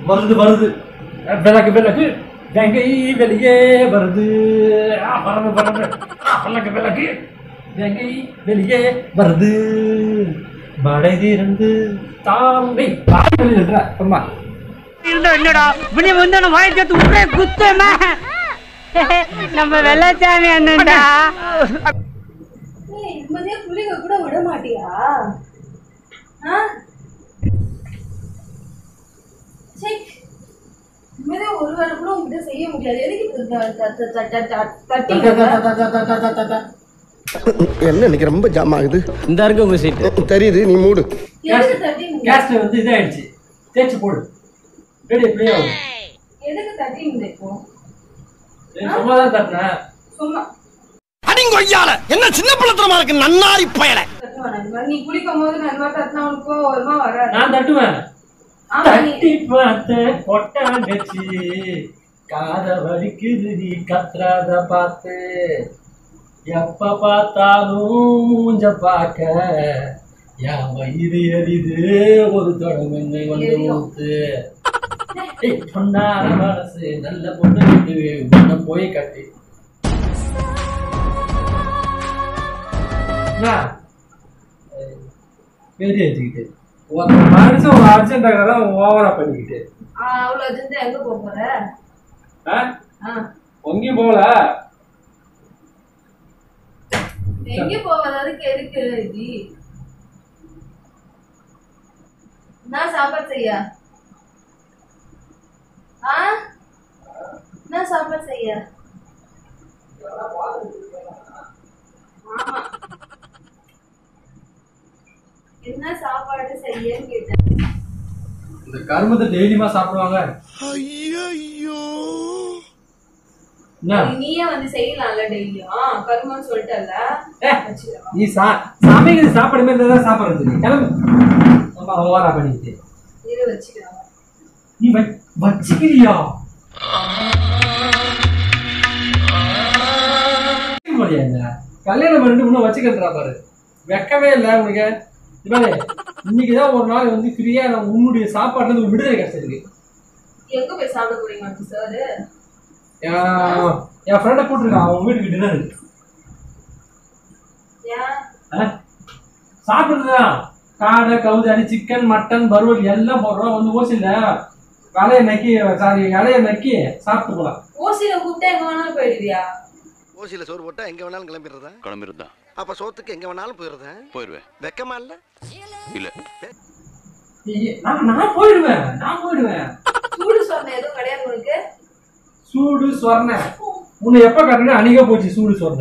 வருது வருது விளக்கு விளக்கு கங்கை வெளியே வருது ஆ, பறந்து பறந்து ஆ, விளக்கு விளக்கு கங்கை வெளியே வருது மடை திறந்து தாம்பை பாய் வெளியிடுற அம்மா இருந்தா என்னடா இப்படி வந்து வாய் சேர்த்து உடனே குத்தமா நம்ம வெள்ளச்சாமி அண்ணன்டா ஏய், நிம்மதியா குளிக்க கூட விட மாட்டியா ஆ? சே, நிம்மதியா ஒரு வேளை கூட உங்ககிட்ட செய்ய முடியாது எதுக்கு இப்படி த- த- த- த- த- த- தட்டிங்க? என்ன இன்னைக்கு ரொம்ப ஜாம் ஆகுது இந்த இருக்கு உங்க சீட்டு தெரியுது நீ மூடு எதுக்கு தட்டிங்க கேஸ் வந்து இதாயிடுச்சு தேய்ச்சி போடு ரெடி ப்ளே ஆகும் எதுக்கு தட்டிங்க இப்போ சும்மா தான் தட்டினேன் சும்மா அடிங்கொய்யால என்ன சின்ன பிள்ளத்தனமா இருக்கு நன்னாரி பயல தட்டுவா நண்பா நீ குளிக்கும் போது நண்பா தட்டினா உனக்கு கோவம் வருமா வராது நான் தட்டுவேன் ஆமா நீ தட்டி பார்த்த கொட்டாண்டச்சி காத வலிக்குது நீ கத்துறாத பார்த்து எப்ப பார்த்தாலும் மூஞ்ச பார்க்க என் வயிறு எரிது ஒரு தொடமெண்ணை வந்து ஊத்து ஏய், பொன்னார மனசு நல்ல பொண்ணு விட்டு உன்னை போய் கட்டி என்ன? ஏய், பெரிய வச்சுக்கிட்டு ஒரு மனுஷன் ஒரு அர்ஜென்ட் தான் ஓவரா பண்ணிக்கிட்டு ஆ, அவ்வளவு அர்ஜென்ட்டா எங்க போக போற ஆ? ஆ, எங்கேயும் போகல எங்க போவதற்கு எதுக்கு ஜி நான் சாப்பாடு செய்ய ஆ நான் சாப்பாடு செய்ய ஆமா என்ன சாப்பாடு செய்யன்னு கேட்டேன் இந்த கருமத்தை டெய்லியுமா சாப்பிடுவாங்க என்ன நீயே வந்து செய்யலாம்ல டெய்லியும் கருமன்னு சொல்லிட்டல ஏ, நீ சா சமைக்கிறது சாப்பாடு மாதிரி இருந்தா தான் சாப்பிடுறது நீ கிளம்பு ரொம்ப ஓவரா பண்ணிக்கிட்டு இரு வச்சுக்கலாம் நீ வ- வச்சுக்கிறியா போறியா என்ன? கல்யாணம் பண்ணிட்டு இன்னும் வச்சுக்கிறா பாரு வெக்கமே இல்லை உனக்கு இவனே இன்னைக்குதான் ஒரு நாள் வந்து ஃப்ரீயா நான் உன்னுடைய சாப்பாட்டுல இருந்து விடுதலை கிடைச்சிருக்கு எங்க போய் சாப்பிட போறீங்க சார் என் என் ஃப்ரெண்டை கூட்டிருக்கான் அவன் வீட்டுக்கு டின்னர் ஏன் சாப்பிடுறதுதான் காடை கவுதாரி சிக்கன் மட்டன் வறுவல் எல்லாம் போடுறோம் வந்து ஓசில வலைய நக்கி சாரி இலைய நக்கி சாப்பிட்டு போலாம் ஓசியில கூப்பிட்டா எங்க வேணாலும் போயிடுவியா ஓசியில சோறு போட்டா எங்க வேணாலும் கிளம்பிடுறதா கிளம்பிருந்தான் அப்ப சோத்துக்கு எங்க வேணாலும் போயிருதா போயிருவேன் வெக்கமா இல்ல இல்ல ஏய், நான் நான் போயிடுவேன் நான் போயிடுவேன் சூடு சொன்ன எதுவும் கிடையாது உனக்கு சூடு சொர்ண உன்னை எப்ப கட்டினா அன்னைக்கே போச்சு சூடு சொர்ண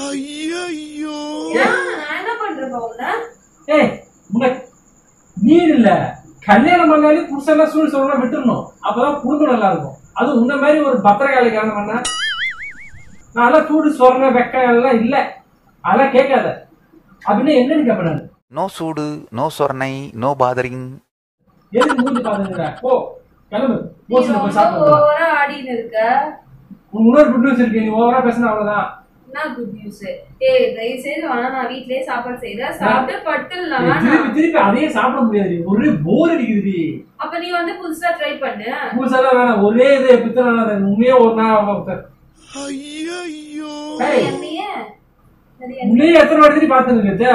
ஏன் நான் என்ன பண்றேன் உன்ன ஏய் உனக்கு நீர் இல்ல கல்யாணம் பண்ணாலே புருஷன்லாம் சூடு சொர்ண விட்டுறணும் அப்பதான் குடும்பம் நல்லா இருக்கும் அது உன்ன மாதிரி ஒரு பத்திரகாளி கல்யாணம் பண்ண நான் சூடு சொர்ண வெக்கம் எல்லாம் இல்ல அதெல்லாம் கேட்காத அப்படின்னு என்னன்னு கேட்பேன் நான் நோ சூடு நோ சொர்ணை நோ பாதரிங் எதுக்கு மூஞ்சி பாத்துக்கிற போ கிளம்பு நீ ஓசில போய் ரொம்ப சாப்பிடு ஓவரா ஆடின்னு இருக்க உன் இன்னொரு குட் நியூஸ் இருக்கு நீ ஓவரா பேசினா அவ்வளவுதான் என்ன குட் நியூஸ் ஏய் தயவு செய்து வேணா நான் வீட்லயே சாப்பாடு செய்யறேன் சாப்பிட்டு பட்டுலாம் ஏய், திருப்பி திருப்பி அதையே சாப்பிட முடியாது ஒரே போர் அடிக்குது அப்ப நீ வந்து புதுசா ட்ரை பண்ணு புதுசாலாம் வேணாம் ஒரே இது பித்தனை உண்மையே ஒரு நாள் ஏய், என்னையே சரி, உன்னையே எத்தனை வாட்டி பார்த்துருக்கு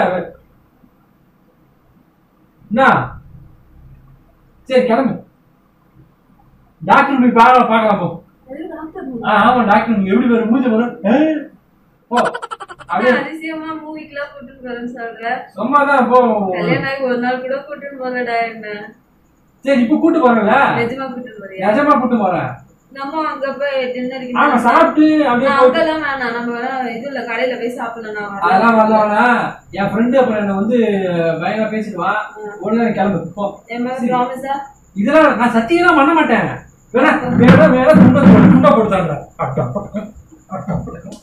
என்ன சரி கிளம்பு டாக்டர் போய் பார்க்கலாம் பார்க்கலாம் போ எதுக்கு டாக்டர் ஆ, ஆமா டாக்டர் எப்படி வரும் மூஞ்சி வரும் ஏ, போ அப்படியே நான் அதிசயமா மூவிக்கெல்லாம் கூட்டிட்டு வரேன்னு சொல்ற சும்மா தான் போ கல்யாணம் ஆகி ஒரு நாள் கூட கூட்டிட்டு போகலடா என்ன சரி இப்ப கூட்டு போறேன்ல நிஜமா கூட்டிட்டு வரியா நிஜமா கூட்டு போறேன் நம்ம அங்க போய் டின்னருக்கு ஆமா சாப்பிட்டு அப்படியே போயிட்டு அங்கெல்லாம் வேணாம் நம்ம இது இல்ல கடையில போய் சாப்பிடலாம் நான் வரேன். அதெல்லாம் வரலாம்னா என் ஃப்ரெண்டு அப்புறம் என்ன வந்து பயங்கர பேசிடுவான் உடனே கிளம்பு போ என் மேல ப்ராமிஸா இதெல்லாம் நான் சத்தியெல்லாம் பண்ண மாட்டேன் வேணா வேணா வேணா துண்டை போடு, துண்டை கொடுத்தாங்க அட்டம் பட்டம், அட்டம் பட்டம்.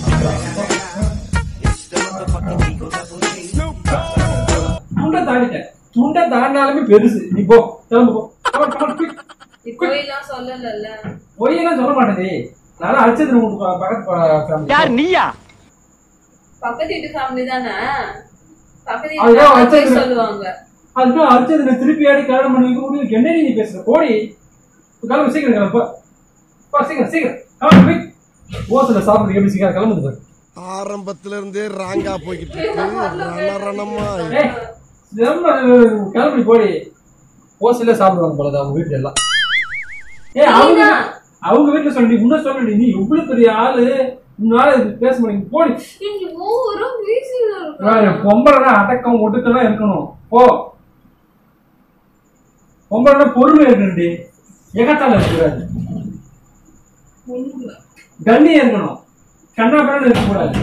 துண்டை தாண்டிட்டேன் துண்டை தாண்டினாலுமே பெருசு நீ போ கிளம்பு போ Come on, come on, quick. நீ போயெல்லாம் சொல்லல பொய்யெல்லாம் சொல்ல மாட்டேன் நல்லா அடிச்சது உங்க ப- பக்கத்து ப- family. யார் நீயா பக்கத்து வீட்டு ஃபேமிலி தானே பக்கத்து அதுதான் வீட்டு வச்சது. போய் சொல்லுவாங்க அதுக்கு அடிச்சது நான் திருப்பி ஆடி கல்யாணம் பண்ணி வைக்க முடியும் என்ன நீ பேசுற போடி கிளம்பு சீக்கிரம் கிளம்பு போ. போ சீக்கிரம் சீக்கிரம் கிளம்பு போய் ஓசல சாப்பிடுறதுக்கு எப்படி சீக்கிரம் கிளம்புது பாரு ஆரம்பத்துல இருந்தே ராங்கா போய்கிட்டு இருக்கு ரணரணமா ஏய் நம்ம கிளம்பி போடி ஓசையில சாப்பிடுவாங்க போல அவங்க வீட்டுல எல்லாம் ஏய் அவங்க அவங்க வீட்டுல சொல்லி இன்னும் சொல்லி நீ எவ்வளவு பெரிய ஆளு உன்னால இது பேச முடியும் போடி நீங்க ஓவரா பேசிட்டு வேற பொம்பளைனா அடக்கம் ஒடுக்கலாம் இருக்கணும் போ பொம்பளைனா பொறுமை இருக்கணும்டி எகத்தால இருக்கக்கூடாது இருக்க கண்ணியம் இருக்கணும் கண்ணாபுரம் இருக்கக்கூடாது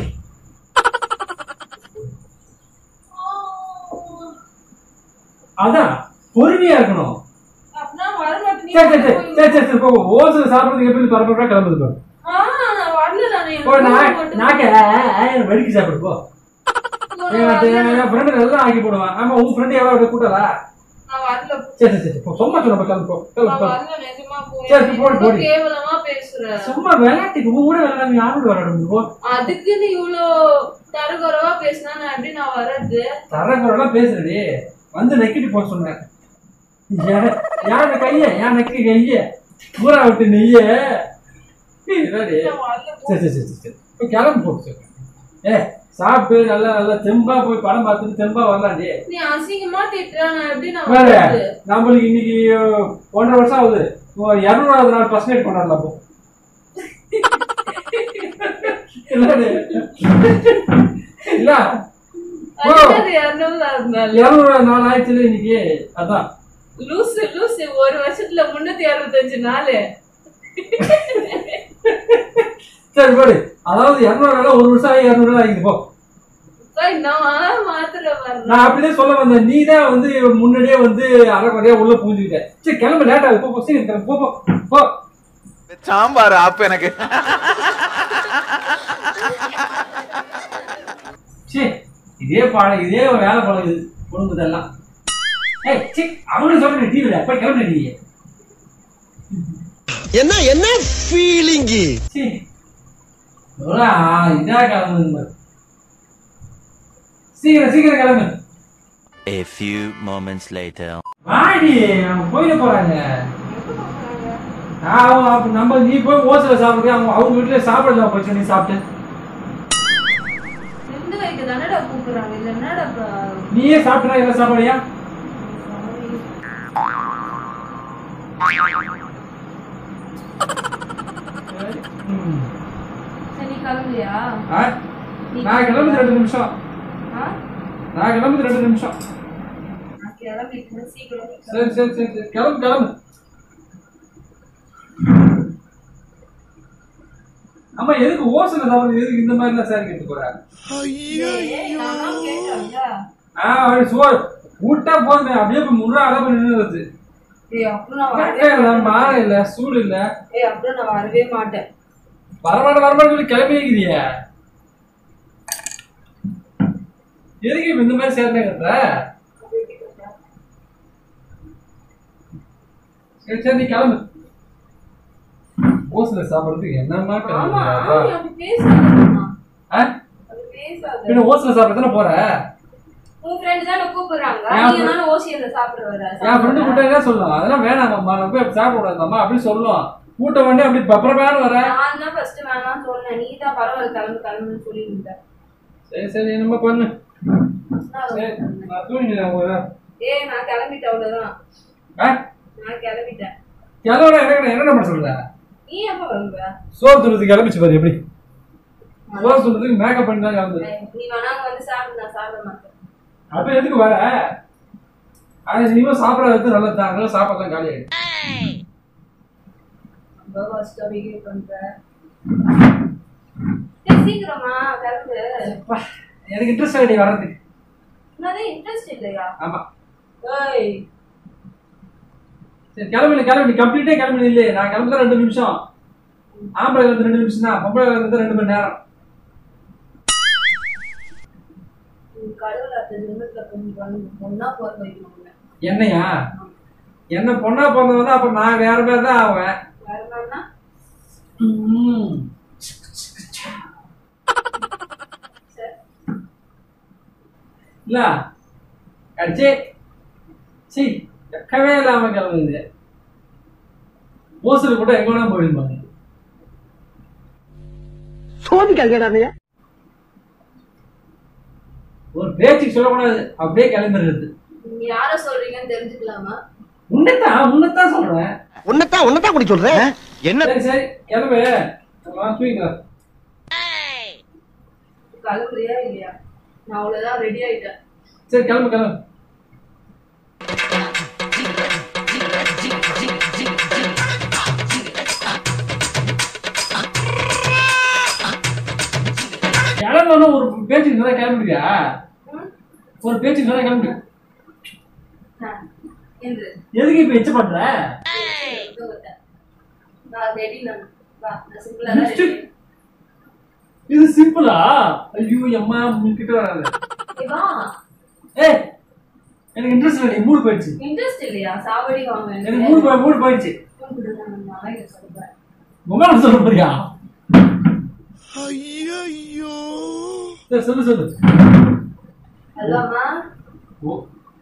அதான் பொறுமையா இருக்கணும் அப்படின்னா வரமாட்டேன் சரி சரி சரி சரி சரி சரி போ ஓசல சாப்பிடுறதுக்கு எப்படி பரபரப்பா கிளம்புது பாரு ஆ நான் வரல நானு போ நான் நாக்க வெடிக்கு சாப்பிடு போ என் ஃப்ரெண்டு எல்லாம் ஆக்கி போடுவான் ஆமா உன் ஃப்ரெண்டு யாராவது கூட்டாளா நான் வரல சரி சரி சரி போ சும்மா சொல்ல கிளம்பு போ கிளம்பு நான் போ வரல நிஜமா போய் சரி, போடு, ரொம்ப போடு. கேவலமா பேசுறேன் சும்மா விளையாட்டுக்கு உன் கூட விளையாடாம யாரோட விளையாட போ அதுக்குன்னு இவ்ளோ தரகுறவா பேசினா நான் எப்படி நான் வர்றது தரக்குறலாம் பேசுறடி வந்து நக்கிட்டு போக சொன்னேன் யா- யார கைய யார் நக்கி கைய ஊரா விட்டு நெய்ய என்னடி? நான் வரல சரி சரி சரி சரி போய் கிளம்பு போட்டு சொல்லு ஏ சாப்பிட்டு நல்லா நல்லா தெம்பா போய் படம் பார்த்துட்டு தெம்பா வரலாண்டி நீ அசிங்கமா திட்டுற நான் எப்படி நான் வேற வர்றது நம்மளுக்கு இன்னைக்கு ஒன்றரை வருஷம் ஆகுது இரநூறாவது நாள் ஃபர்ஸ்ட் நைட் கொண்டாடலாம் போ இல்லடி. இல்ல ஓ. அது இரநூறாவது நாள் இரநூறாவது நாள் ஆயிடுச்சு இன்னைக்கு அதான் லூசு லூசு ஒரு வருஷத்துல முன்னூத்தி அறுபத்தஞ்சு நாள் சரி போடு அதாவது இரநூறு நாள் ஒரு வருஷம் ஆகி இரநூறு நாள் ஆகிது போ நான் மாத்திர வரல நான் அப்படிதான் சொல்ல வந்தேன் நீ தான் வந்து முன்னாடியே வந்து அரைக்குறையா உள்ள பூஞ்சுக்கிட்ட சரி கிளம்பு லேட் ஆகுது போ போ சீக்கிரம் கிளம்பு போ போ போ சாம்பார் ஆப்பு எனக்கு சே இதே பாட இதே ஒரு வேலை பழகுது குடும்பத்தெல்லாம் ஏய் சி அவனு சொல்றேன் டிவில போய் கிளம்பு நீ என்ன என்ன ஃபீலிங்கு சி இதா கிளம்புது பாரு. சீக்கிரம் சீக்கிரம் கிளம்பு A few moments later. வாடி அவங்க போயிட போறாங்க அவங்க அப்ப நம்ம நீ போய் ஓசல சாப்பிடுறியா அவங்க அவங்க வீட்டுல சாப்பிட போச்சு நீ சாப்பிட்டு ரெண்டு வைக்க தானடா கூப்பிடுறாங்க இல்ல என்னடா ப- நீயே சாப்பிட்டா என்ன சாப்பாடியா ம். சரி நீ கிளம்பலையா ஆ? நான் கிளம்புது ரெண்டு நிமிஷம் ஆ? நான் கிளம்புது ரெண்டு நிமிஷம் நான் கிளம்பிட்டேன் சீக்கிரம் சரி சரி சரி சரி கிளம்பு கிளம்பு அம்மா எதுக்கு ஓசல சாப்பிடுறது எதுக்கு இந்த மாதிரி எல்லாம் சாரி கேட்டு போற ஏய், நான் தான் கேட்டேன்ல. ஆ அப்படி சுவர் விட்டா போதுமே அப்படியே போய் முறை அளவு நின்றுது ஏய், அப்புறம் நான் வரவே இல்ல மாற இல்ல சூடு இல்ல ஏய், அப்புறம் நான் வரவே மாட்டேன் வரமாட்ட வரமாட்ட சொல்லி கிளம்பிக்கிறிய எதுக்கு இப்ப இந்த மாதிரி சேர்ந்தே கட்டுற சரி சரி நீ கிளம்பு ஓசல சாப்பிடுறதுக்கு என்னம்மா ஆமா கிளம்புற ஆமா, அப்படி பேசாதம்மா. ஆ? அப்படி பேசாத. பின்ன ஓசல சாப்பிட தானே போற உன் friend தானே கூப்பிடுறாங்க. என் நீங்க friend- தானே ஓசியில சாப்பிட வர. என் ஃப்ரெண்டு கூட்ட என்ன சொல்லும் அதெல்லாம் வேணாம்மா நம்ம போய் சாப்பிட கூடாதாம்மா அப்படி சொல்லும் கூட்ட வேண்டி அப்படி பப்பரப்பான வர நான் தான் first வேணாம்னு சொன்னேன். நீ தான் பரவாயில்ல, கிளம்பு, கிளம்புன்னு சொல்லியிருந்த. சரி சரி என்னம்மா பண்ணு நான் சரி நான் தூங்கிடுறேன் ஒரு ஏய், நான் கிளம்பிட்டேன், அவ்வளவுதான். ஆ நான் கிளம்பிட்டேன். கிளம்புற என்ன என்ன பண்ண சொல்ற நீ எப்ப வருவ? சோறு துறதுக்கு கிளம்பிச்சு பாரு எப்படி சோறு துறதுக்கு மேக்கப் பண்ணி தான் கிளம்புது ஏய், நீ வேணா அங்க வந்து சாப்பிடு, நான் சாப்பிட மாட்டேன். அப்ப எதுக்கு வர ஆனா நீயும் சாப்பிடறது நல்லது தான் அதனால சாப்பாடுலாம் காலி ஆயிடும் ரொம்ப worst ஆ behave பண்ற. ஏய், சீக்கிரமா கிளம்பு அப்பா, எனக்கு இன்ட்ரெஸ்ட் ஆகிடி வர்றதுக்கு என்னது இன்ட்ரெஸ்ட் இல்லையா ஆமா ஏய் சரி கிளம்பி கிளம்பி கம்ப்ளீட்டே கிளம்பி இல்லையே நான் கிளம்புதான் ரெண்டு நிமிஷம் ஆம்பளை வந்து ரெண்டு நிமிஷம் தான் பொம்பளை வந்து ரெண்டு மணி நேரம் நீ கடவுள் அடுத்த ஜென்மத்துல கொஞ்சம் பண்ணு. ஒண்ணா பிறக்க வைக்கணும் உன்னை. என்னையா என்ன பொண்ணா பிறந்தவன் அப்ப நான் வேற பேர் தான் ஆவேன் வேற என்னன்னா? ம். சரி. இல்ல அடிச்சே சி எக்கவே இல்லாம கிளம்புது ஓசல் கூட எங்க வேணா போயிருப்பாங்க சோதிக்காதீங்க ஒரு பேச்சுக்கு சொல்லக்கூடாது அப்படியே கிளம்பிடுறது நீங்க யார சொல்றீங்கன்னு தெரிஞ்சுக்கலாமா உன்னைத்தான் உன்னைத்தான் சொல்றேன் உன்னதான் உன்னதான் குடி சொல்றேன் என்ன சரி சரி கிளம்பு நான் தூங்கிக்கிறேன் கிளம்புறியா இல்லையா நான் அவ்வளவுதான் ரெடி ஆயிட்டேன் சரி கிளம்பு கிளம்பு கிளம்பணும் ஒரு பேச்சுக்கு தான் கிளம்பியா ஒரு பேச்சுக்கு தான் கிளம்பி ஆ, என்று எதுக்கு இப்ப எச்ச பண்ற நான் ரெடி நான் வா நான் சிம்பிளா தான் Lipstick? ready. இது சிம்பிளா ஐயோ அம்மா கிட்ட வராது ஏய், வா ஏய் எனக்கு இன்ட்ரெஸ்ட் இல்லை மூடு போயிடுச்சு இன்ட்ரெஸ்ட் இல்லையா சாவடி வாங்க எனக்கு மூடு போய் மூடு போயிடுச்சு phone கொடு, நான் நாளைக்கு சொல்றேன் மொபைல் சொல்ல போறியா சரி சொல்லு சொல்லு அல்லாமா ஓ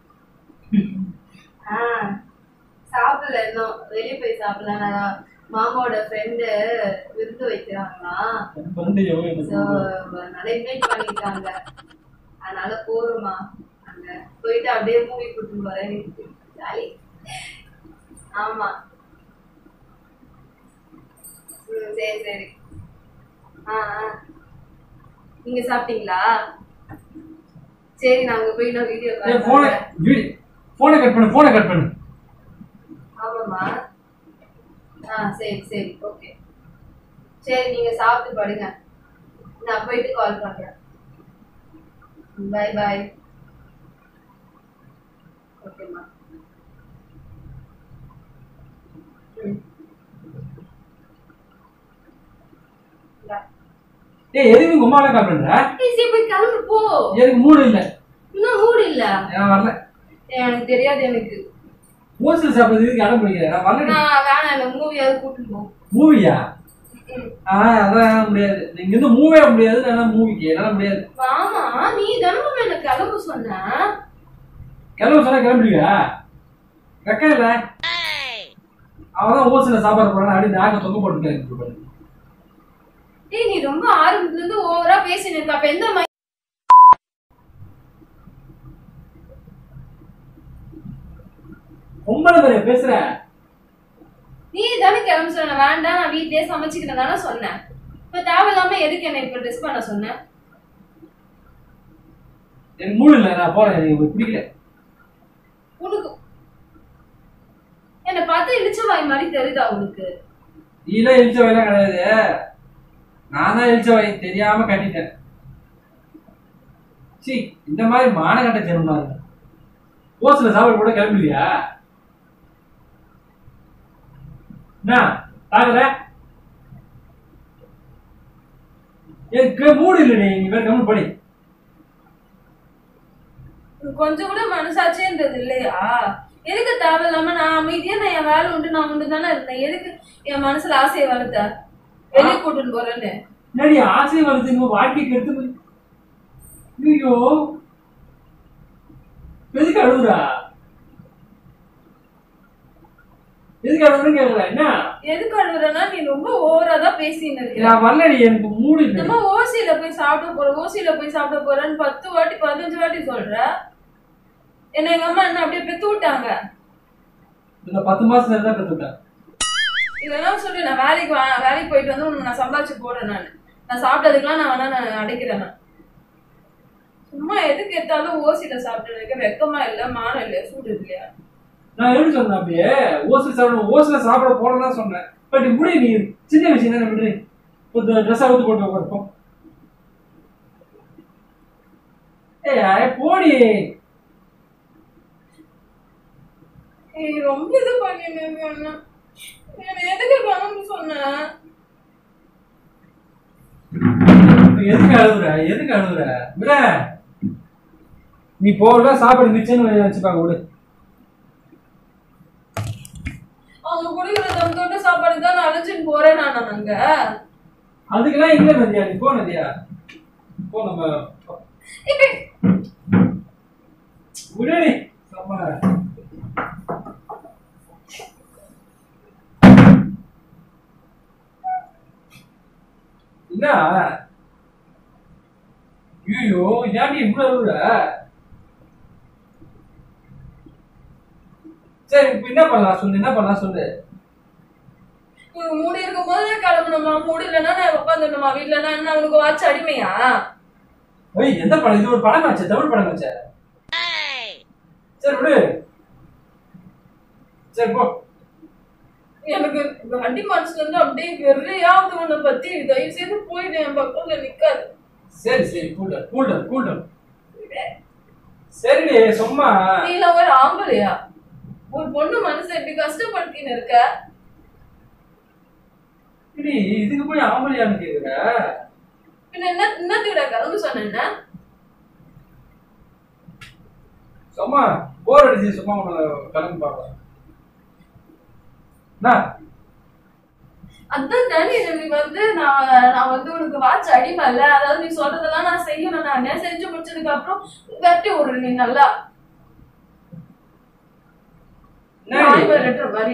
ஆ சாப்பிடல இன்னும் வெளிய போய் சாப்பிடலாம் நான் மாமாவோட ஃப்ரெண்டு விருந்து வைக்கிறாங்களாம் ஃப்ரெண்டு எவ்வளோ என்ன ஸோ சொல்றது? அதனால இன்வைட் பண்ணிருக்காங்க அதனால போறோமா அங்க போயிட்டு அப்படியே மூவி கூட்டிட்டு போறேன் ஜாலி ஆமா ம் சரி சரி ஆ ஆ நீங்க சாப்பிட்டீங்களா சரி நாங்க போய் நான் வீடியோ ஏய் போனை போனை கட் பண்ணு போனை கட் பண்ணு ஆமாம்மா ஆ சரி சரி ஓகே சரி நீங்க சாப்பிட்டு படுங்க நான் போயிட்டு கால் பண்றேன் பாய் பாய் ஓகேம்மா ம் Bye. ஏய் எதுக்கு உங்க அம்மாவை கால் பண்ற ஏய், சரி போய் கிளம்பு போ எனக்கு மூடு இல்ல இன்னும் மூடு இல்ல நான் வரல எனக்கு தெரியாது எனக்கு மோசல் சாப்பிடுறதுக்கு இடம் பிடிக்கிறேன் நான் வரல நான் வேணாம் இந்த மூவியாவது கூட்டிட்டு போ மூவியா ம். ஆ அதான் என்னால முடியாது நீங்க இருந்து மூவே முடியாது நான் மூவிக்கு என்னால முடியாது மாமா நீ தினமும் என்ன கிளம்ப சொன்ன கிளம்ப சொன்னா கிளம்பிடுவியா வெக்கம் இல்ல அவன் ஓசில சாப்பாடு போறான் அப்படி நாக்க தொங்க போட்டு கிளம்பி ஏய் நீ ரொம்ப ஆரம்பத்துல இருந்து ஓவரா பேசினு இருக்க அப்ப எந்த மை- பொம்பளை பேர பேசுற நீ தானே கிளம்ப சொன்ன வேண்டாம் நான் வீட்லயே சமைச்சுக்கிறேன் தானே சொன்னேன் இப்ப தேவையில்லாம எதுக்கு என்ன இப்ப ட்ரெஸ் பண்ண சொன்ன எனக்கு மூடு இல்ல நான் போறேன் எனக்கு பிடிக்கல உனக்கு என்ன பார்த்து இழிச்ச வாய் மாதிரி தெரியுதா உனக்கு நீலாம் இழிச்ச வயலாம் கிடையாது நான் தான் இழிச்ச வய தெரியாம கட்டிட்டேன் சி இந்த மாதிரி மானகட்ட ஜென்மா இருக்கு ஓசில சாப்பாடு கூட கிளம்பலையா என்ன தாக்குற எனக்கு மூடு இல்லை நீ இங்க கம்மி படி உனக்கு கொஞ்சம் கூட மனசாட்சின்றது இல்லையா எதுக்கு தேவையில்லாம நான் அமைதியா நான் என் வேலை உண்டு நான் உண்டு தானே இருந்தேன் எதுக்கு என் மனசுல ஆசையை வளர்த்த வெளியே கூட்டிட்டு போறேன்னு என்னடி ஆசை வருது உங்க வாழ்க்கைக்கு எடுத்து ஐயோ எதுக்கு அழுகுறா எதுக்கு அழுகுறேன்னு கேக்குறா என்ன எதுக்கு அழுகுறேன்னா நீ ரொம்ப ஓவரா தான் பேசின்னு இருக்க நான் வரலடி எனக்கு மூடு இல்லை நம்ம ஓசியில போய் சாப்பிட போறோம் ஓசியில போய் சாப்பிட போறேன்னு பத்து வாட்டி பதினஞ்சு வாட்டி சொல்ற என்ன எங்க அம்மா என்ன அப்படியே பெத்து விட்டாங்க இந்த பத்து மாசம் இருந்தா கத்துக்கிட்டேன் இதெல்லாம் சொல்லி நான் வேலைக்கு வா- வேலைக்கு போயிட்டு வந்து உனக்கு நான் சம்பாதிச்சு போடுறேன் நான் நான் சாப்பிட்டதுக்கெல்லாம் நான் வேணா நான் அடைக்கிறேன் நான் சும்மா எதுக்கு எடுத்தாலும் ஓசியில சாப்பிட்டு இருக்க வெக்கமா இல்ல மானம் இல்ல சூடு இல்லையா நான் எப்படி சொன்னேன் அப்படியே ஓசில சாப்பிட ஓசில சாப்பிட போறேன்னு சொன்னேன் பட் இப்படி நீ சின்ன விஷயம் தானே விடுறி ஒரு ட்ரெஸ் அவுத்து போட்டு உட்காருப்போம் ஏய் போடி ஏய் ரொம்ப இது பண்ணிட்டு அண்ணா என்ன எதுக்கு கிளம்பு சொன்னேன் இப்ப எதுக்கு அழுகுற எதுக்கு அழுகுற விட நீ போகல சாப்பாடு மிச்சம்னு வச்சுப்பாங்க விடு அவங்க குடிக்கிற தம் தொட்டு சாப்பாடு தான் நான் அழைச்சின்னு போறேன் நான் அங்க அதுக்கெல்லாம் இல்ல நதியா நீ போ நதியா போ நம்ம இப்ப விடடி நம்ம என்ன ஐயோ ஏன்டி இவ்வளவு அழுகுற? சரி இப்ப என்ன பண்ணலாம் சொல்லு என்ன பண்ணலாம் சொல்லு உனக்கு மூடி இருக்கும் போது நான் கிளம்பணுமா மூடி இல்லைன்னா நான் உட்காந்துடணுமா வீட்டுல நான் என்ன உனக்கு வாட்ச் அடிமையா ஓய் எந்த படம் இது ஒரு படம் ஆச்சு தமிழ் படம் ஆச்சு சரி விடு சரி போ எனக்கு வண்டி மனசுல இருந்து அப்படியே வெறியாவது உன்னை பத்தி தயவு செய்து போயிடு என் பக்கத்துல நிக்காது சரி சரி கூட்டம் கூட்டம் கூட்டம் சரிடி சும்மா நீ எல்லாம் ஒரு ஆம்பளையா ஒரு பொண்ணு மனசை எப்படி கஷ்டப்படுத்தின்னு இருக்க இடி இதுக்கு போய் ஆம்பளையான்னு கேக்குற பின்ன என்ன என்னத்துக்கிட்ட கிளம்பு சொன்னேன்னா சும்மா போர் அடிச்சு சும்மா உங்களை கிளம்பி பார்க்கலாம் என்ன அதான் தானே நீ வந்து நான் நான் வந்து உனக்கு வாட்ச் அடிமை இல்ல அதாவது நீ சொல்றதெல்லாம் நான் செய்யணும் நான் செஞ்சு முடிச்சதுக்கு அப்புறம் வெட்டி விடுற நீ நல்லா நாய் என்னடி? விரட்டுற மாதிரி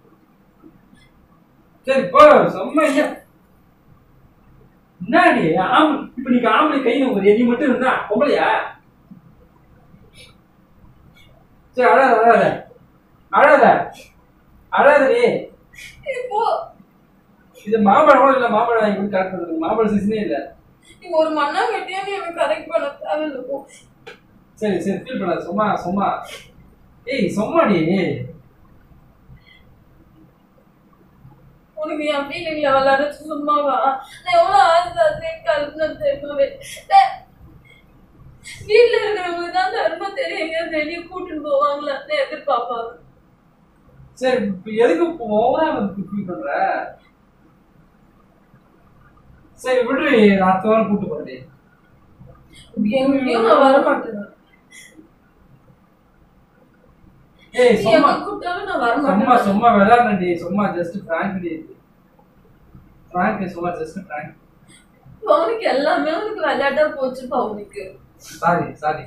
சரி போ சும்மா என்ன என்னடி ஆம்பளை இப்ப நீங்க ஆம்பளை கை ஒரு எண்ணி மட்டும் இருந்தா பொம்பளையா சரி அழாத அழாத அழாத அழாதடி இப்போ இது மாம்பழம் கூட இல்ல மாம்பழம் வாங்கி கொடுத்து கரெக்ட் பண்ணுறது மாம்பழம் சீசனே இல்ல நீ ஒரு மண்ணா கட்டியா நீ எனக்கு கரெக்ட் பண்ண தேவையில்லை போ சரி சரி ஃபீல் பண்ணாத சும்மா சும்மா ஏய் சும்மாடி உனக்கு என் ஃபீலிங்ல விளையாடுறது சும்மாவா நான் எவ்வளவு ஆசை கலந்து தெரியுமாவே வீட்டுல இருக்கிறவங்க தான் தர்ம தெரியும் எங்கேயாவது வெளியே கூட்டிட்டு போவாங்களான்னு எதிர்பார்ப்பாங்க சரி இப்ப எதுக்கு ஓவரா ஃபீல் பண்ற சரி விடு நான் அடுத்த வாரம் கூட்டு போறேன் எங்கேயும் நான் வர மாட்டேன் ஏய் நீ சும்மா எங்க கூப்பிட்டாலும் நான் வர சும்மா மாட்டேன் சும்மா விளையாடுறேன்டி சும்மா ஜஸ்ட் பிராங்க் டி பிராங்க் சும்மா ஜஸ்ட் பிராங்க் அவனுக்கு எல்லாமே உனக்கு விளையாட்டா போச்சுப்பா அவனுக்கு சாரி சாரி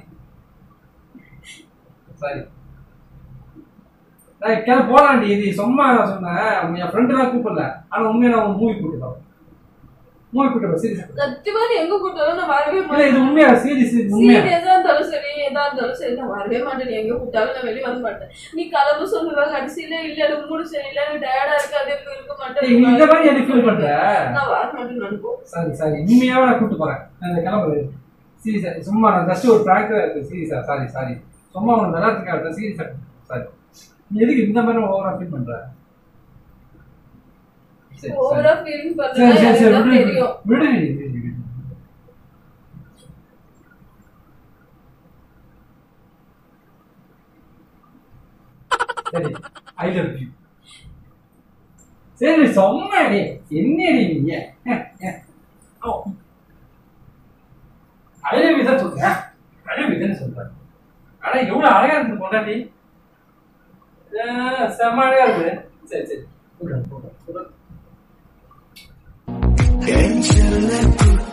சாரி நான் கிளம்ப போலாண்டி இது சும்மா நான் சொன்னேன் என் ஃப்ரெண்டு தான் கூப்பிடல ஆனா உண்மையா நான் மூவி கூப்பிட்டு மூவி கூப்பிட்டு சீரியஸ் சத்தியமா நீ எங்க கூப்பிட்டாலும் நான் வரவே இல்ல இது மாட்டேன் உண்மையா சீரியஸ் உண்மையா சீரியஸா இருந்தாலும் சரி எதா இருந்தாலும் சரி நான் வரவே மாட்டேன் நீ எங்க கூப்பிட்டாலும் நான் வெளியே வர மாட்டேன் நீ கிளம்பு சொல்லுவ கடைசியில இல்ல எனக்கு மூடு சரியில்லை எனக்கு டயர்டா இருக்கு அது இருக்கு, இருக்க ஏய், நீ இந்த மாட்டேன் மாதிரி எனக்கு ஃபீல் பண்ற நான் வர மாட்டேன் நினைப்போம் சாரி சாரி உண்மையாவே நான் கூப்பிட்டு போறேன் நான் கிளம்புறது சீரியஸா சும்மா நான் ஜஸ்ட் ஒரு பிராங்க் இருக்கு சீரியஸா சாரி சாரி சும்மா உனக்கு விளையாட்டுக்காக சீரியஸா சாரி நீ எதுக்கு இந்த மாதிரி ஓவரா ஃபீல் பண்ற சரி ஓவரா ஃபீலிங் சரி சரி சரி பண்றது விடு தெரியும் விடு விடு, விடு. சரி ஐ லவ் யூ சரி சொன்னாடி என்னடி நீ ஐ லவ் யூ தான் சொல்றேன் ஐ லவ் யூ தானே சொல்றேன் ஆனா எவ்வளவு அழகா இருக்கு பொண்டாட்டி ஆ, செம்ம அழகா இருக்கு சரி சரி சொல்றேன் சொல்றேன் சொல்றேன் என் செல்ல குட்டி